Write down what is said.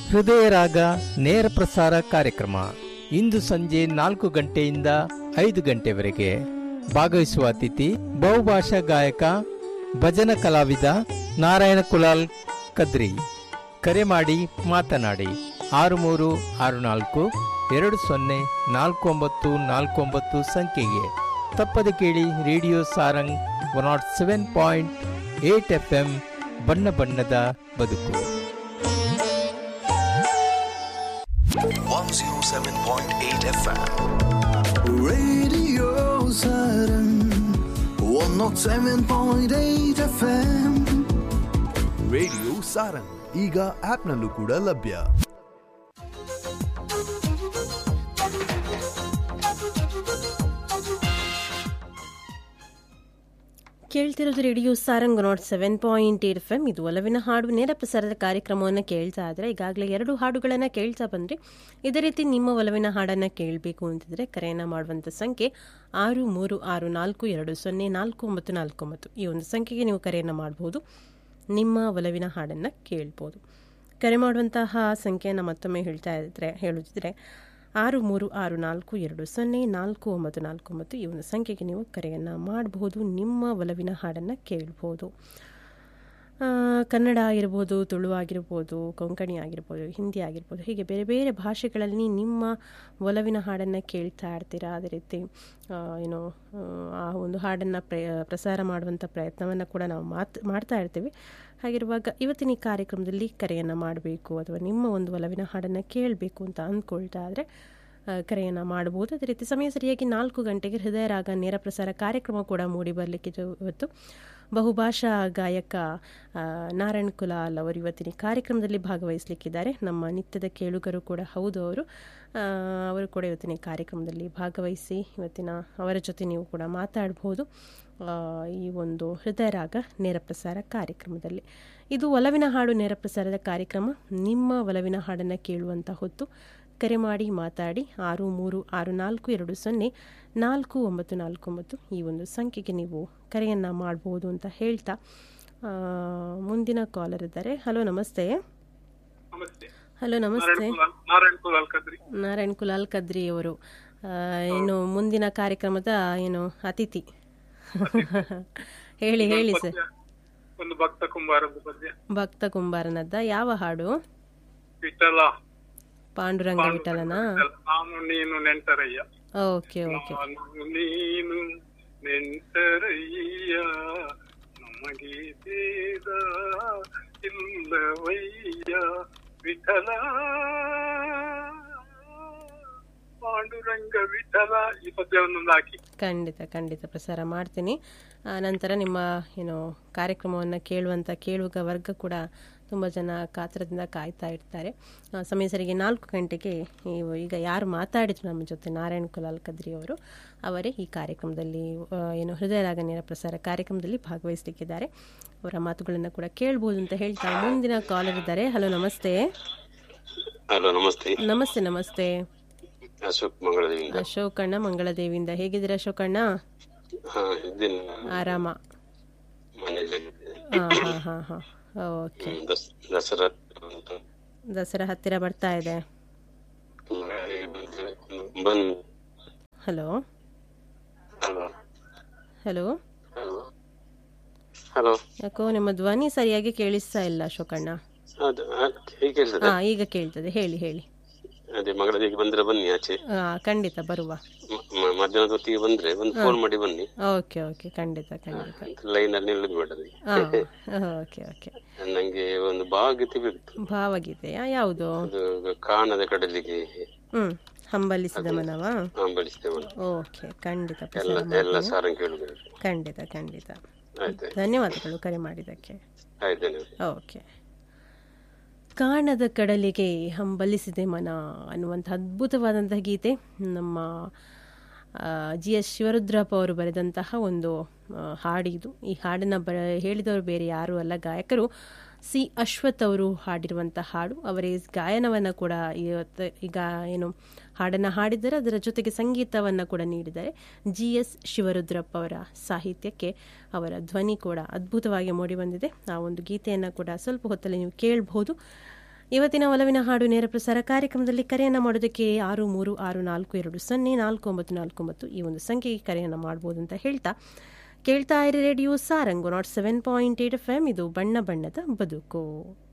ಹೃದಯ ರಾಗ ನೇರ ಪ್ರಸಾರ ಕಾರ್ಯಕ್ರಮ ಇಂದು ಸಂಜೆ ನಾಲ್ಕು ಗಂಟೆಯಿಂದ ಐದು ಗಂಟೆವರೆಗೆ ಭಾಗವಹಿಸುವ ಅತಿಥಿ ಬಹುಭಾಷಾ ಗಾಯಕ ಭಜನ ಕಲಾವಿದ ನಾರಾಯಣ ಕುಲಾಲ್ ಕದ್ರಿ ಕರೆ ಮಾಡಿ ಮಾತನಾಡಿ ಆರು ಮೂರು ಆರು ನಾಲ್ಕು ಎರಡು ಸೊನ್ನೆ ನಾಲ್ಕು ಒಂಬತ್ತು ನಾಲ್ಕು ಒಂಬತ್ತು ಸಂಖ್ಯೆಗೆ ತಪ್ಪದೆ ಕೇಳಿ radio Sarang one nought seven point eight F M ಬಣ್ಣ ಬಣ್ಣದ ಬದುಕು 107.8 FM. Radio Saturn 107.8 FM radio Sarang ಈಗ ಆಪ್ನಲ್ಲೂ ಕೂಡ ಲಭ್ಯ ಕೇಳ್ತಿರೋದು radio Sarang nought seven point eight F M ಇದು ಒಲವಿನ ಹಾಡು ನೇರ ಪ್ರಸಾರದ ಕಾರ್ಯಕ್ರಮವನ್ನು ಕೇಳ್ತಾ ಇದ್ರೆ ಈಗಾಗಲೇ ಎರಡು ಹಾಡುಗಳನ್ನು ಕೇಳ್ತಾ ಬಂದರೆ ಇದೇ ರೀತಿ ನಿಮ್ಮ ಒಲವಿನ ಹಾಡನ್ನು ಕೇಳಬೇಕು ಅಂತಿದ್ರೆ ಕರೆಯನ್ನು ಮಾಡುವಂಥ ಸಂಖ್ಯೆ ಆರು ಮೂರು ಆರು ನಾಲ್ಕು ಎರಡು ಸೊನ್ನೆ ನಾಲ್ಕು ಒಂಬತ್ತು ನಾಲ್ಕು ಒಂಬತ್ತು ಈ ಒಂದು ಸಂಖ್ಯೆಗೆ ನೀವು ಕರೆಯನ್ನು ಮಾಡಬಹುದು ನಿಮ್ಮ ಒಲವಿನ ಹಾಡನ್ನು ಕೇಳ್ಬೋದು ಕರೆ ಮಾಡುವಂತಹ ಸಂಖ್ಯೆಯನ್ನು ಮತ್ತೊಮ್ಮೆ ಹೇಳ್ತಾ ಇದ್ರೆ ಹೇಳುತ್ತಿದ್ರೆ ಆರು ಮೂರು ಆರು ನಾಲ್ಕು ಎರಡು ಸೊನ್ನೆ ನಾಲ್ಕು ಒಂಬತ್ತು ನಾಲ್ಕು ಒಂಬತ್ತು ಈ ಒಂದು ಸಂಖ್ಯೆಗೆ ನೀವು ಕರೆಯನ್ನು ಮಾಡಬಹುದು ನಿಮ್ಮ ಒಲವಿನ ಹಾಡನ್ನು ಕೇಳ್ಬೋದು ಆ, ಕನ್ನಡ ಆಗಿರ್ಬೋದು ತುಳು ಆಗಿರ್ಬೋದು ಕೊಂಕಣಿ ಆಗಿರ್ಬೋದು ಹಿಂದಿ ಆಗಿರ್ಬೋದು ಹೀಗೆ ಬೇರೆ ಬೇರೆ ಭಾಷೆಗಳಲ್ಲಿ ನಿಮ್ಮ ಒಲವಿನ ಹಾಡನ್ನು ಕೇಳ್ತಾ ಇರ್ತೀರಾ ಅದೇ ರೀತಿ ಆ, ಏನು ಆ, ಆ ಒಂದು ಹಾಡನ್ನು ಪ್ರ ಪ್ರಸಾರ ಮಾಡುವಂಥ ಪ್ರಯತ್ನವನ್ನು ಕೂಡ ನಾವು ಮಾತ್ ಮಾಡ್ತಾ ಇರ್ತೀವಿ ಹಾಗಿರುವಾಗ ಇವತ್ತಿನ ಈ ಕಾರ್ಯಕ್ರಮದಲ್ಲಿ ಕರೆಯನ್ನು ಮಾಡಬೇಕು ಅಥವಾ ನಿಮ್ಮ ಒಂದು ಒಲವಿನ ಹಾಡನ್ನು ಕೇಳಬೇಕು ಅಂತ ಅಂದ್ಕೊಳ್ತಾ ಆದರೆ ಕರೆಯನ್ನು ಮಾಡಬಹುದು ಅದೇ ರೀತಿ ಸಮಯ ಸರಿಯಾಗಿ ನಾಲ್ಕು ಗಂಟೆಗೆ ಹೃದಯ ರಾಗ ನೇರ ಪ್ರಸಾರ ಕಾರ್ಯಕ್ರಮ ಕೂಡ ಮೂಡಿ ಬರಲಿಕ್ಕಿದೆ ಇವತ್ತು ಬಹುಭಾಷಾ ಗಾಯಕ ಆ, ನಾರಾಯಣ್ ಕುಲಾಲ್ ಅವರು ಇವತ್ತಿನ ಈ ಕಾರ್ಯಕ್ರಮದಲ್ಲಿ ಭಾಗವಹಿಸಲಿಕ್ಕಿದ್ದಾರೆ ನಮ್ಮ ನಿತ್ಯದ ಕೇಳುಗರು ಕೂಡ ಹೌದು ಅವರು ಆ, ಅವರು ಕೂಡ ಇವತ್ತಿನ ಈ ಕಾರ್ಯಕ್ರಮದಲ್ಲಿ ಭಾಗವಹಿಸಿ ಇವತ್ತಿನ ಅವರ ಜೊತೆ ನೀವು ಕೂಡ ಮಾತಾಡಬಹುದು ಆ, ಈ ಒಂದು ಹೃದಯ ರಾಗ ನೇರ ಪ್ರಸಾರ ಕಾರ್ಯಕ್ರಮದಲ್ಲಿ ಇದು ಒಲವಿನ ಹಾಡು ನೇರ ಪ್ರಸಾರದ ಕಾರ್ಯಕ್ರಮ ನಿಮ್ಮ ಒಲವಿನ ಹಾಡನ್ನು ಕೇಳುವಂಥ ಹೊತ್ತು ಕರೆ ಮಾಡಿ ಮಾತಾಡಿ ಆರು ಮೂರು ಆರು ನಾಲ್ಕು ಎರಡು ಸೊನ್ನೆ ನಾಲ್ಕು ಒಂಬತ್ತು ನಾಲ್ಕು ಒಂಬತ್ತು ಈ ಒಂದು ಸಂಖ್ಯೆಗೆ ನೀವು ಕರೆಯನ್ನು ಮಾಡ್ಬೋದು ಅಂತ ಹೇಳ್ತಾ ಆ, ಮುಂದಿನ ಕಾಲರ್ ಇದ್ದಾರೆ ಹಲೋ ನಮಸ್ತೆ ನಮಸ್ತೆ ಹಲೋ ನಮಸ್ತೆ ನಾರಾಯಣ್ ಕುಲಾಲ್ ಕದ್ರಿ ನಾರಾಯಣ್ ಕುಲಾಲ್ ಕದ್ರಿ ಅವರು ಆ, ಏನು ಮುಂದಿನ ಕಾರ್ಯಕ್ರಮದ ಏನು ಅತಿಥಿ ಹೇಳಿ ಹೇಳಿ ಸರ್ ಪದ್ಯ, ಒಂದು ಭಕ್ತ ಕುಂಬಾರದ ಪದ್ಯ ಭಕ್ತ ಕುಂಬಾರನದ್ದ ಯಾವ ಹಾಡು ವಿಠಲ ಪಾಂಡುರಂಗ ವಿಠಲನ ನಾನು ನೀನು ನೆಂಟರಯ್ಯ ಓಕೆ ಓಕೆ ನಾನು ನೀನು ನೆಂಟರಯ್ಯ ನಮಗೆ ಭೇದ ಇಲ್ಲವಯ್ಯ ವಿಠಲ ಪಾಂಡುರಂಗ ವಿಠಲ ಈ ಪದ್ಯವನ್ನೊಂದು ಹಾಕಿ ಖಂಡಿತ ಖಂಡಿತ ಪ್ರಸಾರ ಮಾಡ್ತೀನಿ ಆ, ನಂತರ ನಿಮ್ಮ ಏನು ಕಾರ್ಯಕ್ರಮವನ್ನು ಕೇಳುವಂಥ ಕೇಳುಗ ವರ್ಗ ಕೂಡ ತುಂಬ ಜನ ಕಾತರದಿಂದ ಕಾಯ್ತಾ ಇರ್ತಾರೆ ಆ, ಸಮಯ ಸರಿಗೆ ನಾಲ್ಕು ಗಂಟೆಗೆ ನೀವು ಈಗ ಯಾರು ಮಾತಾಡಿದ್ರು ನಮ್ಮ ಜೊತೆ ನಾರಾಯಣ್ ಕುಲಾಲ್ ಕದ್ರಿ ಅವರು ಅವರೇ ಈ ಕಾರ್ಯಕ್ರಮದಲ್ಲಿ ಆ, ಏನು ಹೃದಯ ರಾಗ ನೇರ ಪ್ರಸಾರ ಕಾರ್ಯಕ್ರಮದಲ್ಲಿ ಭಾಗವಹಿಸಲಿಕ್ಕಿದ್ದಾರೆ ಅವರ ಮಾತುಗಳನ್ನು ಕೂಡ ಕೇಳ್ಬೋದು ಅಂತ ಹೇಳ್ತಾ ಮುಂದಿನ ಕಾಲರ್ ಇದ್ದಾರೆ ಹಲೋ ನಮಸ್ತೆ ಹಲೋ ನಮಸ್ತೆ ನಮಸ್ತೆ ನಮಸ್ತೆ ಅಶೋಕ್ ಮಂಗಳದಿಂದ ಅಶೋಕಣ್ಣ ಮಂಗಳದೇವಿಯಿಂದ ಹೇಗಿದ್ದೀರಾ ಅಶೋಕಣ್ಣ ಹಾ ಇದ್ದೇನೆ ಆರಾಮ ಮನೆಯಲ್ಲಿ ಹಾಂ ಹಾಂ ಹಾಂ ಹಾಂ ಓಕೆ ಹ್ಮ್, ದಸ್- ದಸರಾ ಅಂತ. ದಸರಾ ಹತ್ತಿರ ಬರ್ತಾ ಇದೆ ಬಂದ್ hello hello hello hello hello ಯಾಕೋ ನಿಮ್ಮ ಧ್ವನಿ ಸರಿಯಾಗಿ ಕೇಳಿಸ್ತಾ ಇಲ್ಲ ಅಶೋಕಣ್ಣ ಅದು ಅದ್ ಹೇಗೆ ಕೇಳ್ತದೆ ಹಾಂ ಈಗ ಕೇಳ್ತದೆ ಹೇಳಿ ಹೇಳಿ ಅದೇ ಮಗಳದಿಗೆ ಬಂದ್ರೆ ಬನ್ನಿ ಆಚೆ ಹಾಂ ಖಂಡಿತ ಬರುವ ಮ- ಮ- ಮಧ್ಯಾಹ್ನದ ಹೊತ್ತಿಗೆ ಬಂದ್ರೆ ಒಂದು ಫೋನ್ ಮಾಡಿ ಬನ್ನಿ ಓಕೆ ಓಕೆ ಖಂಡಿತ ಖಂಡಿತ ಲೈನ್ ಅಲ್ಲಿ ನಿಲ್ಲದ್ ಬೇಡದಿ ಹಾಂ ಓಕೆ ಓಕೆ ನಂಗೆ ಒಂದು ಭಾವಗೀತೆ ಬೇಕು ಭಾವಗೀತೆಯಾ ಯಾವುದು ಅದು ಕಾಣದ ಕಡಲಿಗೆ ಹ್ಞೂ ಹಂಬಲಿಸಿದ ಮನವಾ ಬೆಳೆಸ್ತೇವೆ ಓಕೆ ಖಂಡಿತ ಎಲ್ಲ ಪ್ರಸಾರ ಎಲ್ಲ ಮಾಡ್ತೀನಿ. ಸಾರಂಗ್ ಕೇಳುಗರು ಖಂಡಿತ ಖಂಡಿತ ಆಯ್ತು ಧನ್ಯವಾದಗಳು ಕರೆ ಮಾಡಿದ್ದಕ್ಕೆ ಆಯ್ತೇನೆ ಓಕೆ ಕಾಣದ ಕಡಲಿಗೆ ಹಂಬಲಿಸಿದೆ ಮನ ಅನ್ನುವಂಥ ಅದ್ಭುತವಾದಂತಹ ಗೀತೆ ನಮ್ಮ ಜಿ ಎಸ್ ಶಿವರುದ್ರಪ್ಪ ಅವರು ಬರೆದಂತಹ ಒಂದು ಆ, ಹಾಡಿದು ಈ ಹಾಡನ್ನು ಬ ಹೇಳಿದವರು ಬೇರೆ ಯಾರೂ ಅಲ್ಲ ಗಾಯಕರು ಸಿ ಅಶ್ವಥ್ ಅವರು ಹಾಡಿರುವಂಥ ಹಾಡು ಅವರೇ ಗಾಯನವನ್ನು ಕೂಡ ಇವತ್ತು ಈಗ ಏನು ಹಾಡನ್ನು ಹಾಡಿದ್ದಾರೆ ಅದರ ಜೊತೆಗೆ ಸಂಗೀತವನ್ನು ಕೂಡ ನೀಡಿದ್ದಾರೆ ಜಿ ಎಸ್ ಶಿವರುದ್ರಪ್ಪ ಅವರ ಸಾಹಿತ್ಯಕ್ಕೆ ಅವರ ಧ್ವನಿ ಕೂಡ ಅದ್ಭುತವಾಗಿ ಮೂಡಿ ಬಂದಿದೆ ಆ ಒಂದು ಗೀತೆಯನ್ನು ಕೂಡ ಸ್ವಲ್ಪ ಹೊತ್ತಲ್ಲಿ ನೀವು ಕೇಳಬಹುದು ಇವತ್ತಿನ ಒಲವಿನ ಹಾಡು ನೇರ ಪ್ರಸಾರ ಕಾರ್ಯಕ್ರಮದಲ್ಲಿ ಕರೆಯನ್ನು ಮಾಡೋದಕ್ಕೆ ಆರು ಮೂರು ಆರು ನಾಲ್ಕು ಎರಡು ಸೊನ್ನೆ ನಾಲ್ಕು ಒಂಬತ್ತು ನಾಲ್ಕು ಒಂಬತ್ತು ಈ ಒಂದು ಸಂಖ್ಯೆಗೆ ಕರೆಯನ್ನು ಮಾಡ್ಬೋದು ಅಂತ ಹೇಳ್ತಾ ಕೇಳ್ತಾ ಇರಿ radio Sarang nought seven point eight F M ಇದು ಬಣ್ಣ ಬಣ್ಣದ ಬದುಕು